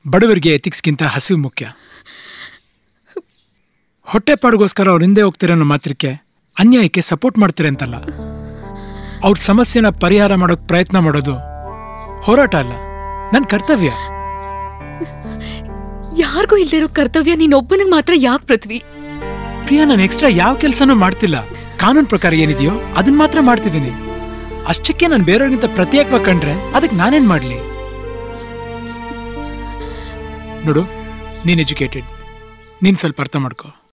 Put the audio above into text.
ಬಡವರಿಗೆ ಎಥಿಕ್ಸ್ಗಿಂತ ಹಸಿವು ಮುಖ್ಯ ಹೊಟ್ಟೆಪಾಡಿಗೋಸ್ಕರ ಅವ್ರ ಹಿಂದೆ ಹೋಗ್ತೀರ ಅನ್ನೋ ಮಾತ್ರಕ್ಕೆ ಅನ್ಯಾಯಕ್ಕೆ ಸಪೋರ್ಟ್ ಮಾಡ್ತೀರ ಅಂತಲ್ಲ ಅವ್ರ ಸಮಸ್ಯೆನ ಪರಿಹಾರ ಮಾಡೋಕ್ ಪ್ರಯತ್ನ ಮಾಡೋದು ಹೋರಾಟ ಅಲ್ಲ ನನ್ನ ಕರ್ತವ್ಯ ಯಾರಿಗೂ ಇಲ್ದಿರೋ ಕರ್ತವ್ಯ ನೀನೊಬ್ಬನಿಗೆ ಮಾತ್ರ ಯಾಕೆ ಪೃಥ್ವಿ ಪ್ರಿಯಾ ನಾನು ಎಕ್ಸ್ಟ್ರಾ ಯಾವ ಕೆಲಸನೂ ಮಾಡ್ತಿಲ್ಲ ಕಾನೂನು ಪ್ರಕಾರ ಏನಿದೆಯೋ ಅದನ್ನ ಮಾತ್ರ ಮಾಡ್ತಿದ್ದೀನಿ ಅಷ್ಟಕ್ಕೆ ನಾನು ಬೇರೆಯವ್ರಿಗಿಂತ ಪ್ರತ್ಯೇಕವಾಗಿ ಕಂಡ್ರೆ ಅದಕ್ಕೆ ನಾನೇನ್ ಮಾಡ್ಲಿ ನೋಡು ನೀನ್ ಎಜುಕೇಟೆಡ್ ನೀನ್ ಸ್ವಲ್ಪ ಅರ್ಥ ಮಾಡ್ಕೋ